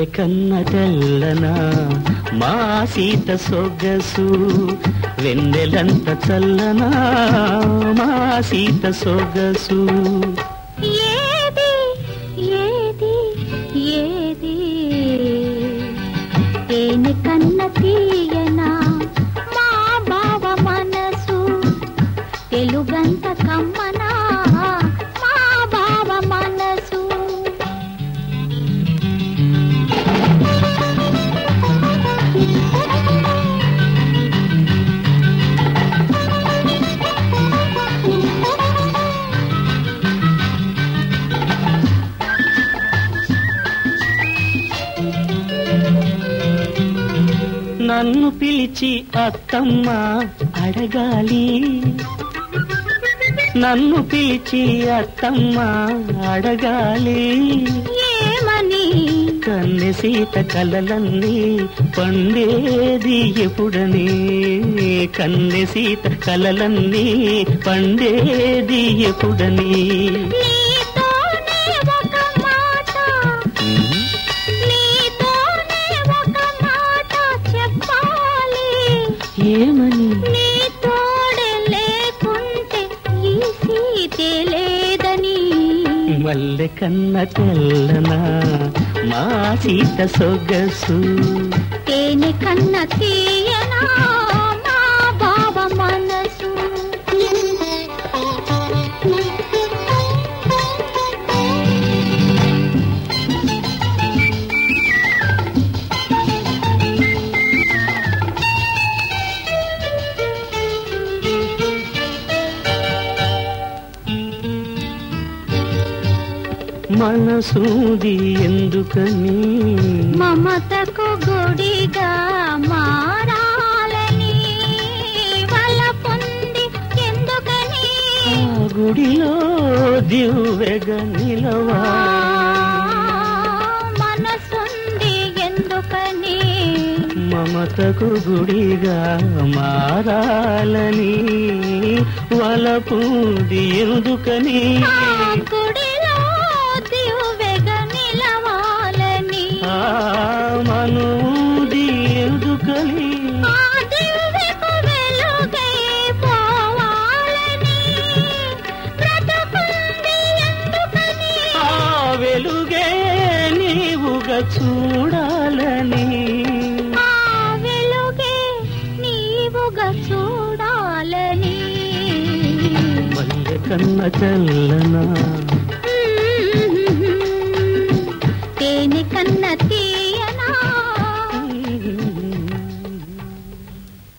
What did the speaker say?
మల్లె కన్న తెల్లన మా సీత సొగసు వెన్నెలంత చల్లనా మా సీత సొగసు ఏది ఏది ఏది తేనె కన్న తీయనా మా బావ మనసు తెలుగంత కమ్మనా మా బావ మనసు నన్ను పిలిచి అత్తమ్మ అడగాలి నన్ను పిలిచి అత్తమ్మ అడగాలి ఏమని కన్నె సీత కలలన్నీ పండేది ఎప్పుడని కన్నె సీత కలలన్నీ పండేది ఎప్పుడని నీతోనే ఒక మాట నీతోనే ఒక మాట చెప్పాలి ఏమని నీ తోడే లేకుంటే ఈ సీతే లేదని మల్లె కన్న తెల్లనా మా సీత సొగసు తేనె కన్న తీయనా మా బావ మనసు మనసూది ఎందుకని మమతకు గుడిగా మారాలని వల పొంది ఎందుకని ఆ గుడిలో దివ్వెగ నిలవా మనసుంది ఎందుకని మమతకు గుడిగా మారాలని వలపుంది ఎందుకని ఆ గుడిలో దివ్వెగ నిలవాలని ఆ మనూది ఎందుకని ఆ దివ్వెకు వెలుగై పోవాలని బ్రతుకుంది ఎందుకని ఆ వెలుగే నీవుగా చూడాలని ఆ వెలుగే నీవుగా చూడాలని మల్లె కన్న చల్లనా